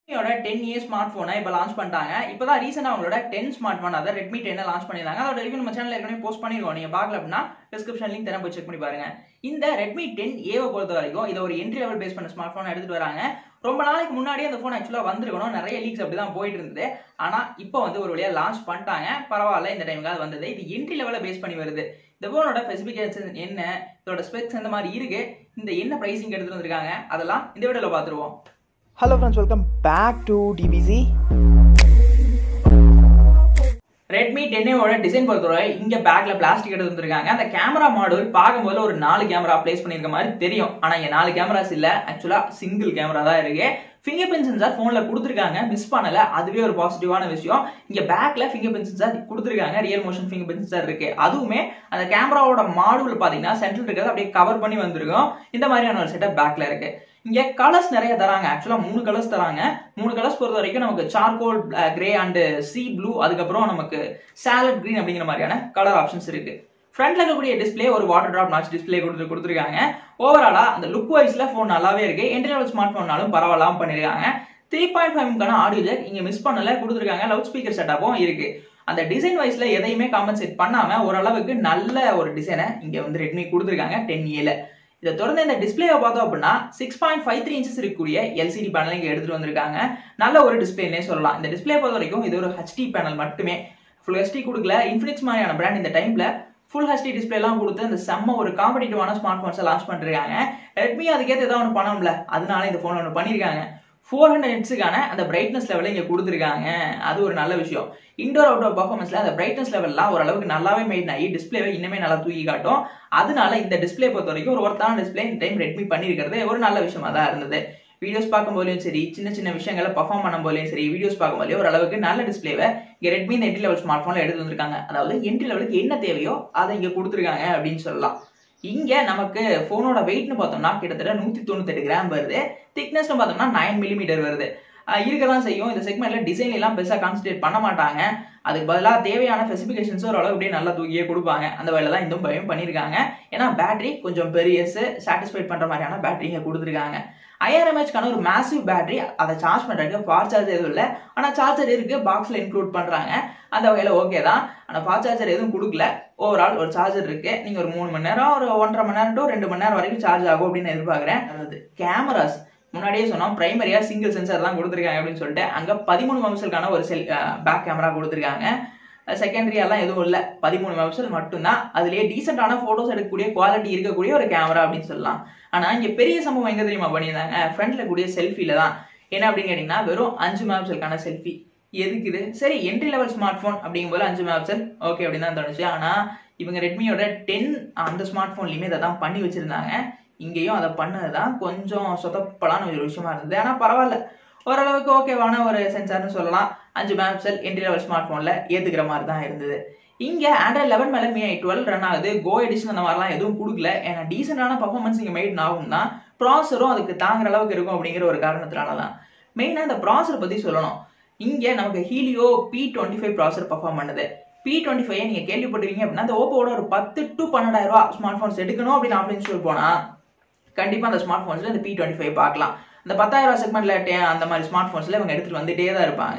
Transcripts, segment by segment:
ரெட்மியோட ten A smart ஃபோனை இப்போ launch பண்ணிட்டாங்க இப்போ தான் ரீசெண்டாக அவங்களோட டென் ஸ்மார்ட் ஃபோன் அதாவது ரெட்மி டென்னை லான்ச் பண்ணியிருந்தாங்க அதோட ரிவ்யூ நம்ம சேனல் ஏற்கனவே போஸ்ட் பண்ணிருக்கோம் நீங்கள் பார்க்கல அப்படின்னா டிஸ்கிரிப்ஷன் லிங்க் தரம் போய் செக் பண்ணி பாருங்க இந்த ரெட்மி டென் ஏவை பொறுத்த வரைக்கும் இதை ஒரு என்ட்ரி லெவல் பேஸ் பண்ண ஸ்மார்ட் ஃபோன் எடுத்துட்டு வராங்க ரொம்ப நாளைக்கு முன்னாடியே அந்த ஃபோன் ஆக்சுவலாக வந்திருக்கணும் நிறைய லீக்ஸ் அப்படி தான் போயிட்டு இருந்தது ஆனால் இப்போ வந்து ஒரு வழியாக லான்ச் பண்ணிட்டாங்க பரவாயில்ல இந்த டைமுக்கு அது வந்தது இது என்ட்ரி லெவலில் பேஸ் பண்ணி வருது இந்த ஃபோனோட ஸ்பெசிஃபிகேஷன் என்ன இதோட ஸ்பெக்ஸ் எந்த மாதிரி இருக்கு இந்த என்ன ப்ரைஸிங் எடுத்துட்டு வந்திருக்காங்க அதெல்லாம் இந்த வீடியோவில் பார்த்துருவோம் hello friends welcome back to TBC Redmi டென்னோட டிசைன் பொறுத்தவரை இங்க பேக்ல பிளாஸ்டிக் எடுத்து வந்திருக்காங்க அந்த கேமரா மாடல் பார்க்கும்போது ஒரு நாலு கேமரா பிளேஸ் பண்ணிருக்க மாதிரி தெரியும் ஆனா இங்க நாலு கேமராஸ் இல்ல ஆக்சுவலா சிங்கிள் கேமரா தான் இருக்கு ஃபிங்கர் பிரிண்ட் சென்சார் போன்ல கொடுத்துருக்காங்க மிஸ் பண்ணல அதுவே ஒரு பாசிட்டிவான விஷயம் இங்க பேக்ல ஃபிங்கர் பிரிண்ட் சென்சார் கொடுத்துருக்காங்க real motion finger print sensor இருக்கு அதுவுமே அந்த கேமராவோட மாடுல பாத்தீங்கன்னா சென்ட்ரல் இருக்கிறது அப்படியே கவர் பண்ணி வந்திருக்கும் இந்த மாதிரியான ஒரு செட்டப் பேக்ல இருக்கு இங்க கலர்ஸ் நிறைய தராங்க ஆக்சுவலா மூணு கலர்ஸ் தராங்க மூணு கலர்ஸ் பொறுத்த வரைக்கும் நமக்கு charcoal grey and sea blue அதுக்கப்புறம் நமக்கு சாலட் கிரீன் அப்படிங்கிற மாதிரியான கலர் ஆப்ஷன்ஸ் இருக்கு ஃப்ரண்ட்ல இருக்கக்கூடிய டிஸ்பிளே ஒரு வாட்டர் டிராப் நாச் டிஸ்பிளே கொடுத்து கொடுத்துருக்காங்க ஓவராலா அந்த லுக் வைஸ்ல ஃபோன் நல்லாவே இருக்கு என்ட்ரி லெவல் ஸ்மார்ட் ஃபோன்னாலும் பரவாயில்லாம பண்ணிருக்காங்க த்ரீ பாயிண்ட் ஃபைவ்க்கான ஆடியோ ஜாக் இங்க மிஸ் பண்ணல கொடுத்துருக்காங்க லவுட் ஸ்பீக்கர் செட்டப்பும் இருக்கு அந்த டிசைன் வைஸ்ல எதையுமே காம்பன்சேட் பண்ணாம ஓரளவுக்கு நல்ல ஒரு டிசைனை இங்க வந்து ரெட்மி கொடுத்துருக்காங்க டென் ஏல இதை தொடர்ந்து இந்த டிஸ்பிளேவை பார்த்தோம் அப்படின்னா six point five three inches இருக்கக்கூடிய எல்சிடி பேனல் இங்கே எடுத்துட்டு வந்திருக்காங்க நல்ல ஒரு டிஸ்பிளேனே சொல்லலாம் இந்த டிஸ்பிளே பொறுத்த வரைக்கும் இது ஒரு ஹெச்டி பேனல் மட்டுமே ஃபுல் ஹெச்டி கொடுக்கல இன்ஃபினிக்ஸ் மாதிரியான பிராண்ட் இந்த டைம்ல ஃபுல் ஹெச்டி டிஸ்பிளேலாம் கொடுத்து அந்த செம்ம ஒரு காம்படிட்டிவான ஸ்மார்ட் ஃபோன்ஸை லான்ச் பண்ணிருக்காங்க ரெட்மி அதுக்கேற்ற ஏதாவது ஒன்று பண்ணணும்ல அதனால இந்த ஃபோன் ஒன்று பண்ணியிருக்காங்க ஃபோர் ஹண்ட்ரட் ஹெட்ஸுக்கான அந்த பிரைட்னஸ் லெவலில் இங்கே கொடுத்துருக்காங்க அது ஒரு நல்ல விஷயம் இண்டோர் அவுட்டோர் பர்ஃபார்மன்ஸ்ல அந்த பிரைட்னஸ் லெவல்லாம் ஓரளவுக்கு நல்லாவே மெயின் ஆகி டிஸ்பிளேவை இன்னுமே நல்லா தூக்கி காட்டும் அதனால இந்த டிஸ்பிளே பொறுத்த வரைக்கும் ஒரு ஒருத்தான டிஸ்பிளே இந்த டைம் ரெட்மி பண்ணியிருக்கிறது ஒரு நல்ல விஷயமா தான் இருந்தது வீடியோஸ் பார்க்கும்போதுலையும் சரி சின்ன சின்ன விஷயங்களை பர்ஃபார்ம் பண்ணும்போதுலையும் சரி வீடியோஸ் பார்க்கும்போதே ஓரளவுக்கு நல்ல டிஸ்பிளேவை இங்கே ரெட்மி இந்த என்ட்ரி லெவல் ஸ்மார்ட் ஃபோனில் எடுத்து வந்திருக்காங்க அதாவது என்ட்ரி லெவலுக்கு என்ன தேவையோ அதை இங்கே கொடுத்துருக்காங்க அப்படின்னு சொல்லலாம் இங்க நமக்கு போனோட வெயிட்னு பார்த்தோம்னா கிட்டத்தட்ட நூத்தி தொண்ணூத்தெட்டு கிராம் வருது திக்னஸ்னு பார்த்தோம்னா நைன் மில்லிமீட்டர் வருது இருக்க தான் செய்யும் இந்த செக்மெண்ட்ல டிசைன் எல்லாம் பெருசாக கான்சன்ட்ரேட் பண்ண மாட்டாங்க அதுக்கு பதிலாக தேவையான ஸ்பெசிஃபிகேஷன்ஸ் ஓரளவு அப்படியே நல்லா தூக்கியே கொடுப்பாங்க அந்த வேலை தான் இந்த பயம் பண்ணியிருக்காங்க ஏன்னா பேட்டரி கொஞ்சம் பெரியஸ் சாட்டிஸ்ஃபைட் பண்ற மாதிரியான பேட்டரி இங்கே கொடுத்துருக்காங்க ஐஆர்எம்ஹெச்க்கான ஒரு மேசிவ் பேட்டரி அதை சார்ஜ் பண்றதுக்கு ஃபார் சார்ஜர் எதுவும் இல்லை ஆனால் சார்ஜர் இருக்கு பாக்ஸ்ல இன்க்ளூட் பண்றாங்க அந்த வகையில் ஓகே தான் ஆனால் ஃபார் சார்ஜர் எதுவும் கொடுக்கல ஓவரால் ஒரு சார்ஜர் இருக்கு நீங்க ஒரு மூணு மணி நேரம் ஒரு ஒன்றரை மணி நேரம் டு ரெண்டு மணி நேரம் வரைக்கும் சார்ஜ் ஆகும் அப்படின்னு எதிர்பார்க்குறேன் அதாவது கேமராஸ் முன்னாடியே சொன்னோம் பிரைமரியா சிங்கிள் சென்சார் தான் கொடுத்துருக்காங்க அப்படின்னு சொல்லிட்டு அங்க பதிமூணு மெம்சலுக்கான ஒரு செல் பேக் கேமரா கொடுத்துருக்காங்க செகண்டரியாலாம் எதுவும் இல்லை பதிமூணு மெம்சல் மட்டும்தான் அதுலயே டீசென்டான போட்டோஸ் எடுக்கக்கூடிய குவாலிட்டி இருக்கக்கூடிய ஒரு கேமரா அப்படின்னு சொல்லலாம் ஆனா இங்க பெரிய சம்பவம் எங்க தெரியுமா பண்ணியிருந்தாங்க ஃப்ரண்ட்ல கூடிய செல்ஃபில தான் என்ன அப்படின்னு கேட்டீங்கன்னா வெறும் அஞ்சு மெம்சலுக்கான செல்ஃபி எதுக்கு இது சரி என்ட்ரி லெவல் ஸ்மார்ட் ஃபோன் அப்படிங்கும்போது அஞ்சு மெகாபிக்சல் ஓகே அப்படின்னு தான் தோணுச்சு ஆனால் இவங்க ரெட்மியோட டென் அந்த ஸ்மார்ட் ஃபோன்லையுமே இதை தான் பண்ணி வச்சிருந்தாங்க இங்கேயும் அதை பண்ணது தான் கொஞ்சம் சொதப்பலான ஒரு விஷயமா இருந்தது ஆனால் பரவாயில்ல ஓரளவுக்கு ஓகேவான ஒரு சென்சார்னு சொல்லலாம் அஞ்சு மெகாபிக்சல் என்ட்ரி லெவல் ஸ்மார்ட் ஃபோனில் ஏற்றுக்கிற மாதிரி தான் இருந்தது இங்கே ஆண்ட்ராய்ட் லெவன் மேலே மீ டுவெல் ரன் ஆகுது கோ எடிஷன் அந்த மாதிரிலாம் எதுவும் கொடுக்கல ஏன்னா டீசெண்டான பர்ஃபார்மன்ஸ் இங்கே மெயிட் ஆகும்னா ப்ராசரும் அதுக்கு தாங்குற அளவுக்கு இருக்கும் அப்படிங்கிற ஒரு காரணத்தினால தான் மெயினாக இந்த ப்ராசர் பற்றி சொல்லணும் இங்கே நமக்கு Helio P twenty five processor perform பண்ணுது பி டுவெண்ட்டி ஃபைவ் நீங்கள் கேள்விப்பட்டிருக்கீங்க அப்படின்னா அந்த ஓப்போட ஒரு பத்து டு பன்னெண்டாயிரம் ரூபா ஸ்மார்ட் ஃபோன்ஸ் எடுக்கணும் அப்படின்னு ஆஃப்லைன் ஸ்டோர் போனால் கண்டிப்பாக அந்த ஸ்மார்ட் ஃபோன்ஸில் இந்த பி டுவெண்ட்டி ஃபைவ் பார்க்கலாம் இந்த பத்தாயிரம் செக்மெண்ட்ல அந்த மாதிரி ஸ்மார்ட் ஃபோன்ஸில் இவங்க எடுத்துகிட்டு வந்துட்டே தான் இருப்பாங்க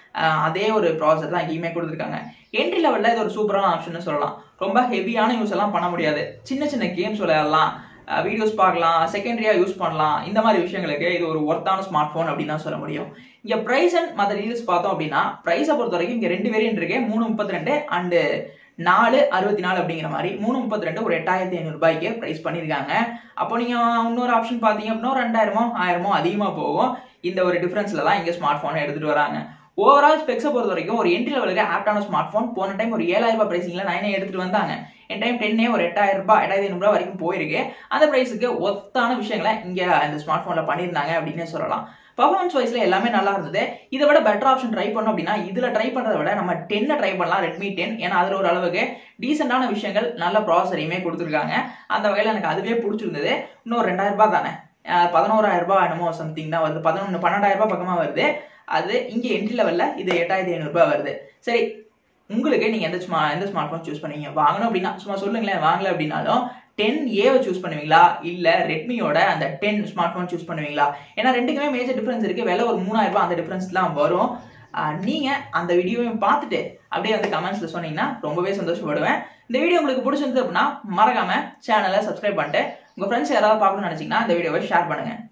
அதே ஒரு ப்ராசர் தான் எங்கேயுமே கொடுத்துருக்காங்க என்ட்ரி லெவலில் இது ஒரு சூப்பரான ஆப்ஷன் சொல்லலாம் ரொம்ப ஹெவியான யூஸ் எல்லாம் பண்ண முடியாது சின்ன சின்ன கேம்ஸ் விளையாடலாம் வீடியோஸ் பார்க்கலாம் செகண்டரியாக யூஸ் பண்ணலாம் இந்த மாதிரி விஷயங்களுக்கு இது ஒரு ஒர்த்தான ஸ்மார்ட் ஃபோன் அப்படின்னு தான் சொல்ல முடியும் இங்கே ப்ரைஸ் அண்ட் மற்ற டீல்ஸ் பார்த்தோம் அப்படின்னா ப்ரைஸை பொறுத்த வரைக்கும் இங்கே ரெண்டு வேரியன்ட் இருக்கு மூணு முப்பத்தி ரெண்டு அண்டு நாலு அறுபத்தி நாலு அப்படிங்கிற மாதிரி மூணு முப்பத்தி ரெண்டு ஒரு எட்டாயிரத்தி ஐநூறு ரூபாய்க்கு ப்ரைஸ் பண்ணியிருக்காங்க அப்போ நீங்கள் இன்னொரு ஆப்ஷன் பார்த்தீங்க அப்படின்னா ரெண்டாயிரமோ ஆயிரமோ அதிகமாக போகும் இந்த ஒரு டிஃப்ரென்ஸில் தான் இங்கே ஸ்மார்ட் ஃபோனை எடுத்துகிட்டு வராங்க ஓவரால் ஸ்பெக்ஸை பொறுத்த வரைக்கும் ஒரு என்ட்ரி லெவலுக்கு ஆப்டான ஸ்மார்ட் ஃபோன் போன டைம் ஒரு ஏழாயிரம் ரூபாய் பிரைசிங்ல நைனே எடுத்துட்டு வந்தாங்க என் டைம் டென்னே ஒரு எட்டாயிரம் ரூபாய் எட்டாயிரத்தி ஐநூறு ரூபாய் வரைக்கும் போயிருக்கு அந்த பிரைஸுக்கு ஒத்தான விஷயங்களை இங்க இந்த ஸ்மார்ட் போன்ல பண்ணியிருந்தாங்க அப்படின்னு சொல்லலாம் பர்ஃபார்மன்ஸ் வைஸ்ல எல்லாமே நல்லா இருந்தது இதை விட பெட்டர் ஆப்ஷன் ட்ரை பண்ணோம் அப்படின்னா இதுல ட்ரை பண்றதை விட நம்ம டென்னை ட்ரை பண்ணலாம் ரெட்மி டென் ஏன்னா அதுல ஒரு அளவுக்கு டீசென்டான விஷயங்கள் நல்ல ப்ராசரையுமே கொடுத்துருக்காங்க அந்த வகையில் எனக்கு அதுவே பிடிச்சிருந்தது இன்னும் ரெண்டாயிரம் ரூபாய் தானே பதினோராயிரம் ரூபாய் என்னமோ சம்திங் தான் வருது பதினொன்று பன்னெண்டாயிரம் ரூபாய் பக்கமா வருது அது இங்கே என்ட்ரி லெவலில் இது எட்டாயிரத்தி ஐநூறுரூபா வருது சரி உங்களுக்கு நீங்கள் எந்த ஸ்மா எந்த ஸ்மார்ட் ஃபோன் சூஸ் பண்ணீங்க வாங்கணும் அப்படின்னா சும்மா சொல்லுங்களேன் வாங்கல அப்படின்னாலும் டென் ஏவை சூஸ் பண்ணுவீங்களா இல்ல ரெட்மியோட அந்த டென் ஸ்மார்ட் ஃபோன் சூஸ் பண்ணுவீங்களா ஏன்னா ரெண்டுக்குமே மேஜர் டிஃபரன்ஸ் இருக்கு விலை ஒரு மூணாயிரம் ரூபாய் அந்த டிஃபரன்ஸ்லாம் வரும் ஆஹ் நீங்க அந்த வீடியோவையும் பார்த்துட்டு அப்படியே வந்து கமெண்ட்ஸ்ல சொன்னீங்கன்னா ரொம்பவே சந்தோஷப்படுவேன் இந்த வீடியோ உங்களுக்கு பிடிச்சிருந்தது அப்படின்னா மறக்காம சேனலை சப்ஸ்கிரைப் பண்ணிட்டு உங்க ஃப்ரெண்ட்ஸ் யாராவது பார்க்கணும்னு நினைச்சீங்கன்னா இந்த வீடியோவை ஷேர் பண்ணுங்க